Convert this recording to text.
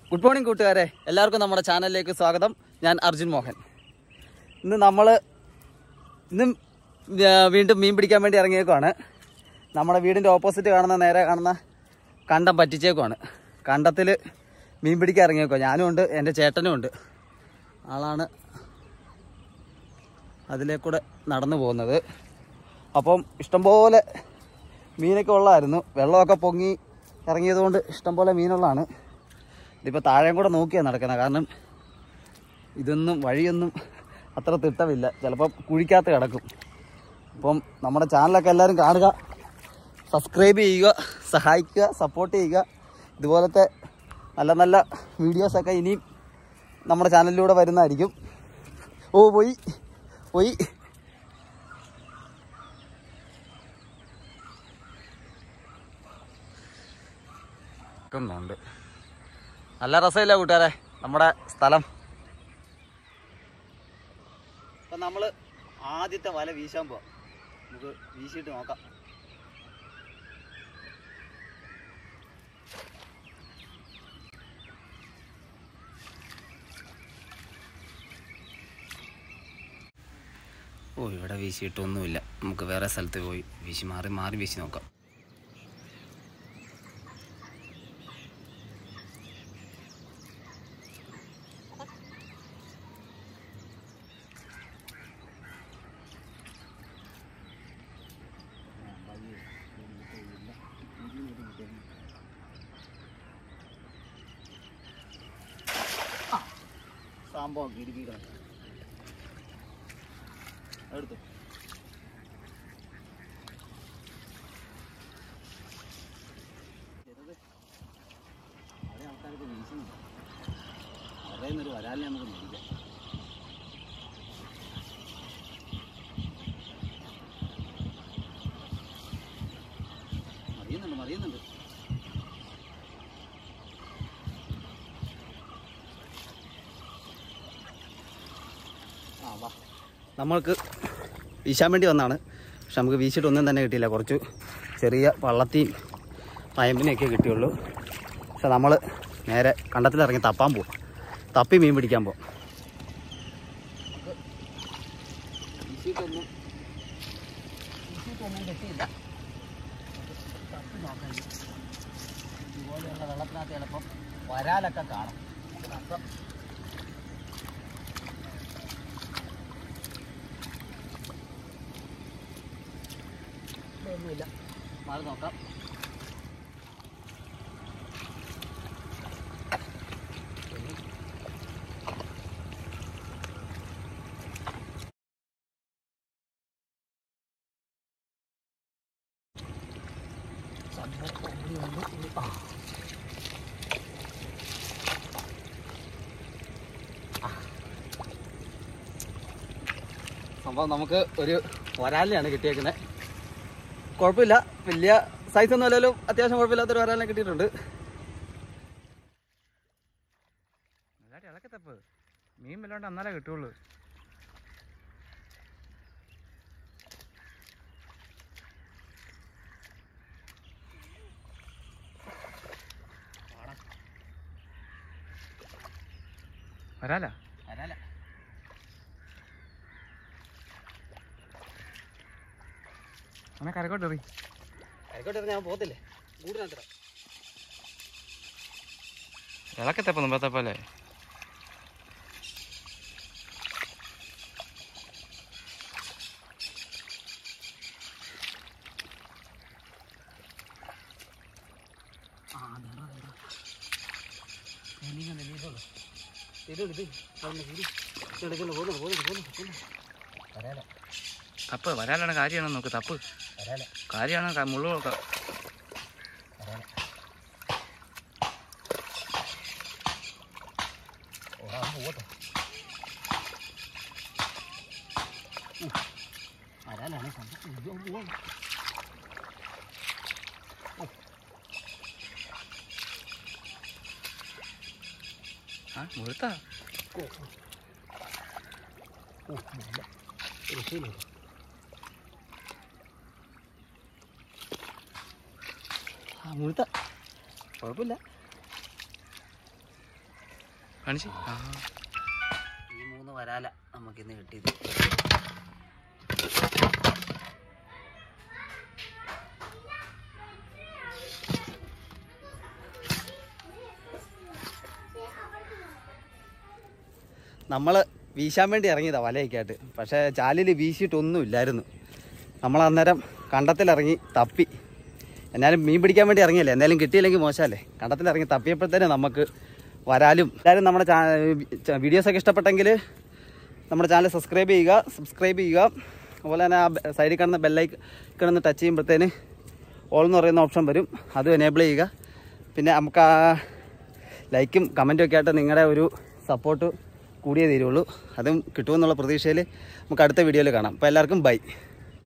Good morning കൂട്ടുകാരെ എല്ലാവർക്കും നമ്മുടെ ചാനലിലേക്ക് സ്വാഗതം ഞാൻ അർജുൻ മോഹൻ ഇന്ന് നമ്മൾ ഇന്നും ആ, വീണ്ടും മീൻ പിടിക്കാൻ വേണ്ടി ഇറങ്ങിയേക്കുവാണ് നമ്മുടെ വീടിൻ്റെ ഓപ്പോസിറ്റ് കാണുന്ന നേരെ കാണുന്ന കണ്ടം പറ്റിച്ചേക്കുവാണ് കണ്ടത്തിൽ മീൻ പിടിക്കാൻ ഇറങ്ങിയേക്കുവാ ഞാനും ഉണ്ട് എൻ്റെ ചേട്ടനും ഉണ്ട് ആളാണ് അതിലേക്കൂടെ നടന്നു പോകുന്നത് അപ്പം ഇഷ്ടംപോലെ മീനൊക്കെ ഉള്ളതായിരുന്നു വെള്ളമൊക്കെ പൊങ്ങി ഇറങ്ങിയതുകൊണ്ട് ഇഷ്ടംപോലെ മീനുള്ളതാണ് ഇതിപ്പോൾ താഴെയും കൂടെ നോക്കിയാണ് നടക്കുന്നത് കാരണം ഇതൊന്നും വഴിയൊന്നും അത്ര തിട്ടമില്ല ചിലപ്പം കുഴിക്കകത്ത് കിടക്കും അപ്പം നമ്മുടെ ചാനലൊക്കെ എല്ലാവരും കാണുക സബ്സ്ക്രൈബ് ചെയ്യുക സഹായിക്കുക സപ്പോർട്ട് ചെയ്യുക ഇതുപോലത്തെ നല്ല നല്ല വീഡിയോസൊക്കെ ഇനിയും നമ്മുടെ ചാനലിലൂടെ വരുന്നതായിരിക്കും ഓ പോയി പോയി ണ്ട് നല്ല രസമില്ല കൂട്ടുകാരെ നമ്മുടെ സ്ഥലം അപ്പം നമ്മൾ ആദ്യത്തെ വല വീശാൻ പോവാം നമുക്ക് വീശിയിട്ട് നോക്കാം ഓ ഇവിടെ വീശിയിട്ടൊന്നുമില്ല നമുക്ക് വേറെ സ്ഥലത്ത് പോയി വീശി മാറി മാറി വീശി നോക്കാം സംഭവം ഇടുക്കിക്കണം എടുത്തു അവിടെ ആൾക്കാരൊക്കെ വീശുന്നുണ്ട് അവരുടെ നിന്നൊരു വരാലിനെ നമുക്ക് മേടിക്കാം മറിയുന്നുണ്ട് മറിയുന്നുണ്ട് ആ വാ നമ്മൾക്ക് വീശാൻ വേണ്ടി വന്നാണ് പക്ഷെ നമുക്ക് വീശിയിട്ട് ഒന്നും തന്നെ കിട്ടിയില്ല കുറച്ച് ചെറിയ വള്ളത്തെയും പയമ്പിനെയൊക്കെ കിട്ടിയുള്ളൂ പക്ഷെ നമ്മൾ നേരെ കണ്ടത്തിലിറങ്ങി തപ്പാൻ പോകും തപ്പി മീൻ പിടിക്കാൻ പോകും വീശിയിട്ടൊന്നും വീശിയിട്ടൊന്നും കിട്ടിയില്ല തപ്പി നോക്കാം ഇനി. ഇതുപോലെയുള്ള വെള്ളത്തിനകത്ത് ചിലപ്പം വരാലൊക്കെ കാണും അപ്പം ഒന്നുമില്ല മാറി നോക്കാം സംഭവം നമുക്ക് ഒരു വരാലിനെയാണ് കിട്ടിയേക്കുന്നത് കുഴപ്പമില്ല വലിയ സൈസ് ഒന്നും അല്ലല്ലോ അത്യാവശ്യം കുഴപ്പമില്ലാത്തൊരു വരാലിനെ കിട്ടിയിട്ടുണ്ട് നല്ലതായിട്ട് ഇളക്കത്തപ്പ് മീൻ വല്ലാണ്ട് എന്നാലേ കിട്ടുള്ളൂ വരാല വരാല അങ്ങനെ കരക്കോട്ട് എറി ആയിക്കോട്ടെ ഞാൻ പോകത്തില്ലേ കൂടിനത്ര ഇളക്കത്തപ്പ് മുമ്പത്തപ്പല്ലേ ആ അതാ അതാ നീങ്ങുന്നു നീങ്ങുള്ളൂ ഇത് ഇത് അവിടെ കൂടി എടുക്കുന്നു പോകുന്നു പോകുന്നു പോകുന്നു പോകുന്നു വരാല തപ്പ് വരാലാണ് കാര്യമാണോ നോക്ക് തപ്പ് വരാല കാര്യമാണ് മുള്ളു നോക്കാം വരാല ഓടാൻ പോകട്ടെ വരാലാണ് സംഭവം അയ്യോ, പോവാം. ആ മുഴുത്താ ഓ ഓ നല്ല രക്ഷയില്ല ആ മുഴുത്ത കുഴപ്പമില്ല കാണിച്ച് ആ ഈ മൂന്ന് വരാല നമുക്കിന്ന് കിട്ടിയത് നമ്മൾ വീശാൻ വേണ്ടി ഇറങ്ങിയതാ വലയൊക്കെ ആയിട്ട് പക്ഷേ ചാലിൽ വീശിയിട്ടൊന്നും ഇല്ലായിരുന്നു നമ്മൾ അന്നേരം കണ്ടത്തിലിറങ്ങി തപ്പി എന്നാലും മീൻ പിടിക്കാൻ വേണ്ടി ഇറങ്ങിയല്ലേ എന്നാലും കിട്ടിയില്ലെങ്കിൽ മോശമല്ലേ കണ്ടത്തിലിറങ്ങി തപ്പിയപ്പോഴത്തേനും നമുക്ക് വരാലും എല്ലാവരും നമ്മുടെ ചാ വീഡിയോസൊക്കെ ഇഷ്ടപ്പെട്ടെങ്കിൽ നമ്മുടെ ചാനൽ സബ്സ്ക്രൈബ് ചെയ്യുക സബ്സ്ക്രൈബ് ചെയ്യുക അതുപോലെ തന്നെ ആ സൈഡിൽ കാണുന്ന ബെല്ലൈക്ക് കിടന്ന് ടച്ച് ചെയ്യുമ്പോഴത്തേന് ഓൾ എന്ന് പറയുന്ന ഓപ്ഷൻ വരും അതും എനേബിൾ ചെയ്യുക പിന്നെ നമുക്ക് ആ ലൈക്കും കമൻറ്റും ഒക്കെ ആയിട്ട് നിങ്ങളുടെ ഒരു സപ്പോർട്ട് കൂടിയേ തീരുള്ളൂ അതും കിട്ടുമെന്നുള്ള പ്രതീക്ഷയിൽ നമുക്ക് അടുത്ത വീഡിയോയിൽ കാണാം അപ്പോൾ എല്ലാവർക്കും ബൈ